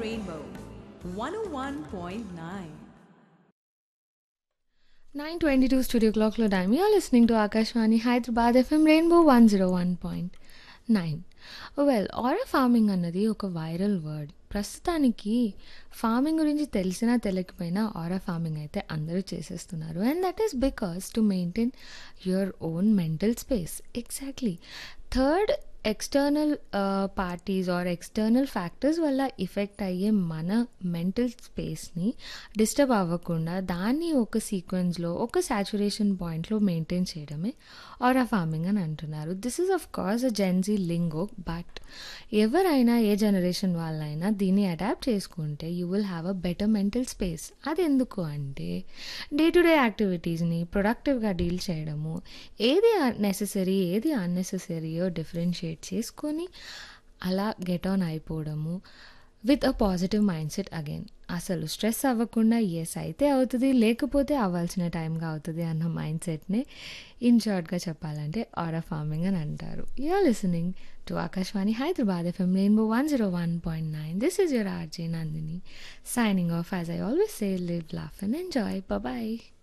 Rainbow 101.9. 922 studio క్లాక్లో time you're listening to Akashvani Hyderabad FM Rainbow one zero one point nine well aura farming అన్నది ఒక viral word ప్రస్తుతానికి farming గురించి తెలిసినా తెలియకపోయినా ఆరా ఫార్మింగ్ అయితే అందరూ చేసేస్తున్నారు and that is because to maintain your own mental space exactly third external parties or external factors వల్ల ఇఫెక్ట్ అయ్యే మన మెంటల్ స్పేస్ని డిస్టర్బ్ అవ్వకుండా దాన్ని ఒక సీక్వెన్స్లో ఒక సాచురేషన్ పాయింట్లో మెయింటైన్ చేయడమే ఆర్ ఆ ఫార్మింగ్ అని అంటున్నారు this is of course a Gen Z lingo but ఎవరైనా ఏ జనరేషన్ వాళ్ళైనా దీన్ని అడాప్ట్ చేసుకుంటే you will have a better mental space అది ఎందుకు అంటే డే టు డే యాక్టివిటీస్ని ప్రొడక్టివ్గా డీల్ చేయడము ఏది నెససరీ ఏది అన్నెసెసరీయో డిఫరెన్షియేట్ చేసుకొని అలా గెట్ ఆన్ అయిపోవడము with a positive mind set again అసలు స్ట్రెస్ అవ్వకుండా ఎస్ అయితే అవుతుంది లేకపోతే అవ్వాల్సిన టైంగా అవుతుంది అన్న మైండ్ సెట్నే ఇన్ షార్ట్గా చెప్పాలంటే ఆరా ఫార్మింగ్ అని అంటారు you're listening to Akashvani Hyderabad FM Rainbow one zero one point nine this is your RJ Nandini signing off as I always say live laugh and enjoy bye